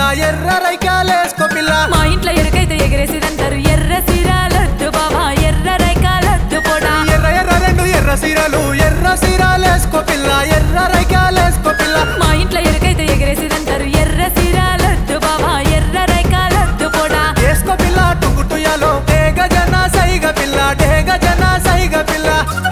ఎర్ర రైకాలేసుకో పిల్ల మా ఇంట్లో ఎరుకైతే ఎగరేసిదంటారు ఎర్ర సిరాలొద్దు బావా ఎర్ర రైకాలొద్దు పోడా ఎర్ర ఎర్ర రెండు ఎర్ర సీరలు ఎర్ర సీరాలేసుకో పిల్ల ఎర్ర రైకాలేసుకో పిల్ల మా ఇంట్లో ఎరుకైతే ఎగరేసిదంటారు ఎర్ర సిరాలొద్దు బావా ఎర్ర రైకాలొద్దు పోడా వేసుకో పిల్ల టుంగుటుయాలో డేగ జన సైగ పిల్ల డేగ జన సైగ పిల్ల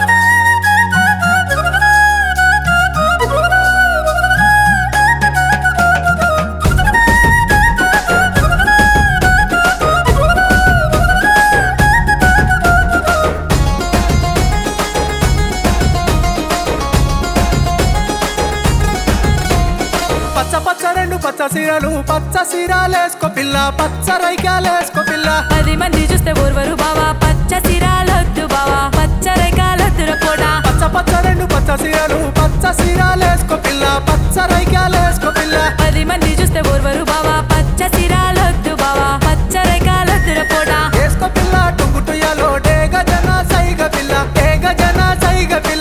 పచ్చ పచ్చ రెండు పచ్చ సీరలు పచ్చ సీరాలేసుకో పిల్ల పచ్చ రైకాలేసుకో పిల్ల పది మంది చూస్తే ఓర్వరు బావా పచ్చ సిరాలొద్దు బావా పచ్చ రైకాలొద్దుర పోడా పచ్చ పచ్చ రెండు పచ్చ సీరలు పచ్చ సీరాలేసుకో పిల్ల పచ్చ రైకాలేసుకో పిల్ల పది మంది చూస్తే ఓర్వరు బావా పచ్చ సిరాలొద్దు బావా పచ్చ రైకాలొద్దుర పోడా వేసుకో పిల్ల టుంగుటుయాలో డేగ జన సైగ పిల్ల డేగ జన సైగ పిల్ల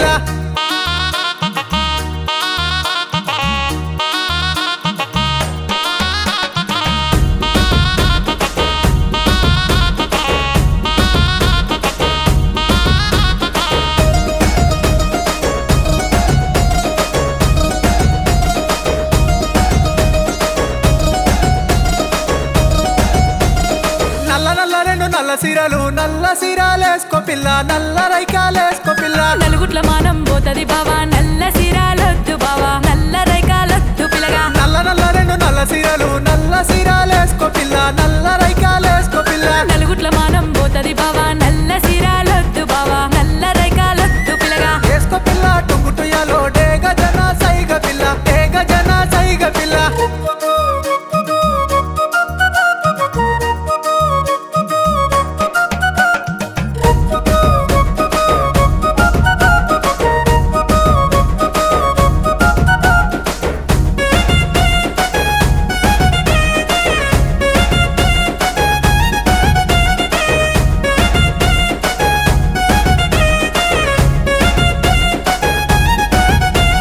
నల్ల నల్ల రెండు నల్ల సీరలు నల్ల సీరాలేసుకో పిల్ల నల్ల రైకాలేసుకో పిల్ల నలుగుట్ల మానం పోతది బావా నల్ల సిరాలొద్దు బావా నల్ల రైకాలొద్దు పిల్లగా నల్ల నల్ల రెండు నల్ల సీరలు నల్ల సీరాలేసుకో పిల్ల నల్ల రైకాలేసుకో పిల్ల నలుగుట్ల మానం పోతది బావా నల్ల సిరాలొద్దు బావా నల్ల రైకాలొద్దు పిల్లగా వేసుకో పిల్ల టుంగుటుయాలో డేగ జన సైగ పిల్ల డేగ జన సైగ పిల్ల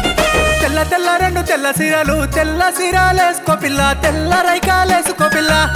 తెల్ల తెల్ల రెండు తెల్ల సీరలు తెల్ల సీరాలేసుకో పిల్ల తెల్ల రైకాలేసుకో పిల్ల